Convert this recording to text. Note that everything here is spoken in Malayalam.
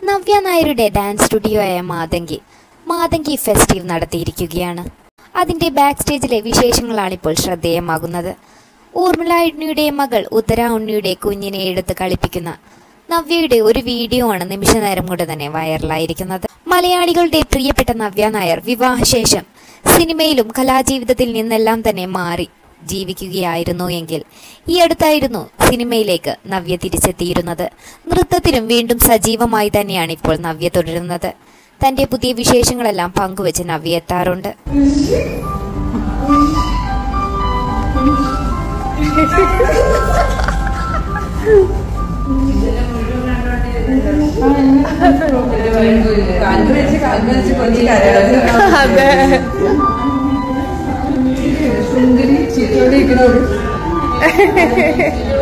നവ്യ നായരുടെ ഡാൻസ് സ്റ്റുഡിയോയായ മാതങ്കി മാതങ്കി ഫെസ്റ്റീവ് നടത്തിയിരിക്കുകയാണ് അതിന്റെ ബാക്ക് സ്റ്റേജിലെ വിശേഷങ്ങളാണിപ്പോൾ ശ്രദ്ധേയമാകുന്നത് ഊർമിള ഉണ്ണിയുടെ മകൾ ഉത്തര ഉണ്ണിയുടെ കുഞ്ഞിനെ എടുത്ത് കളിപ്പിക്കുന്ന നവ്യയുടെ ഒരു വീഡിയോ ആണ് നിമിഷ നേരം കൊണ്ട് തന്നെ വൈറലായിരിക്കുന്നത് മലയാളികളുടെ പ്രിയപ്പെട്ട നവ്യ നായർ വിവാഹശേഷം സിനിമയിലും കലാജീവിതത്തിൽ നിന്നെല്ലാം തന്നെ മാറി ജീവിക്കുകയായിരുന്നു എങ്കിൽ ഈ അടുത്തായിരുന്നു സിനിമയിലേക്ക് നവ്യ തിരിച്ചെത്തിയിരുന്നത് നൃത്തത്തിലും വീണ്ടും സജീവമായി തന്നെയാണ് ഇപ്പോൾ നവ്യ തുടരുന്നത് തന്റെ പുതിയ വിശേഷങ്ങളെല്ലാം പങ്കുവച്ച് നവ്യ എത്താറുണ്ട് കണ്ണുവെച്ച് കണ്ണുവെച്ച് കൊഞ്ചി കരയാതെ അതെ സുന്ദരി ചിരിയോടെ ഇരിക്കണവര്